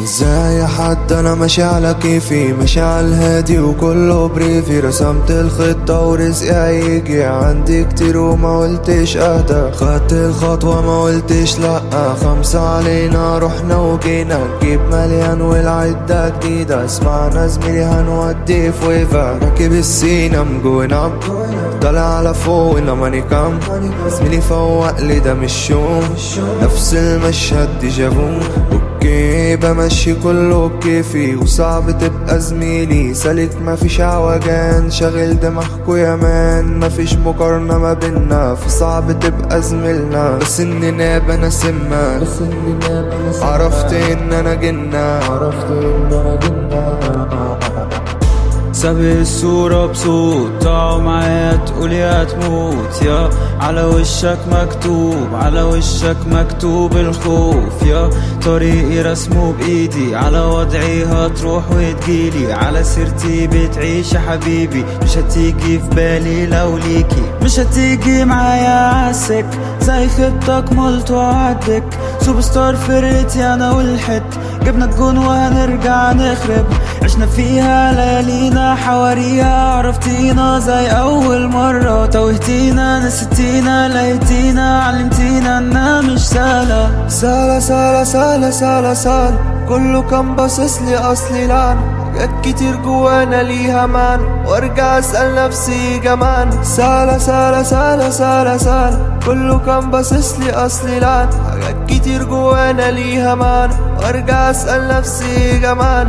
زي حد انا ماشي على كيفي ماشي على الهادي وكله بريفي رسمت الخطة ورزقي هيجي عندي كتير وما قلتش اهدى خدت الخطوة ما قلتش لأ خمسة علينا رحنا وجينا نجيب مليان والعدة جديدة اسمعنا زميلي هنودي في ويفا راكب السينا مجونا طالع على فوق ماني كام زميلي فوق لي ده مش شوم نفس المشهد ديجافو اوكي بمشي كله بكيفي وصعب تبقى زميلي سالك مفيش عوجان شاغل دماغكو يا مان مفيش مقارنة ما بينا فصعب تبقى زميلنا بس اننا انا سمة بس اننا بنسمع عرفت ان انا جنة عرفت ان انا جنة سابق الصورة بصوت تعوا معايا تقول يا تموت يا على وشك مكتوب على وشك مكتوب الخوف يا طريقي رسمه بإيدي على وضعي هتروح وتجيلي على سيرتي بتعيش يا حبيبي مش هتيجي في بالي لو ليكي مش هتيجي معايا عالسك زي خطك ملت وعدك سوبر ستار فرقتي انا والحت جبنا الجون وهنرجع نخرب عشنا فيها ليالينا حواريها عرفتينا زي اول مرة توهتينا نسيتينا لقيتينا علمتينا انها مش سهلة سالة سالة سالة سالة سالة كله كان باصص لي اصلي لعنة حاجات كتير جوانا ليها معنى وارجع اسأل نفسي كمان سالة سالة سالة سالة سالة كله كان باصص لي اصلي لعنة حاجات كتير جوانا ليها معنى وارجع اسأل نفسي كمان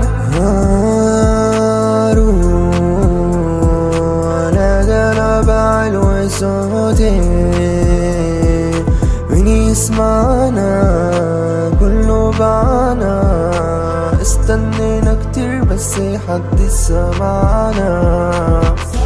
انا جانا بعلو صوتي مين يسمعنا كله بعنا استنينا كتير بس حد سمعنا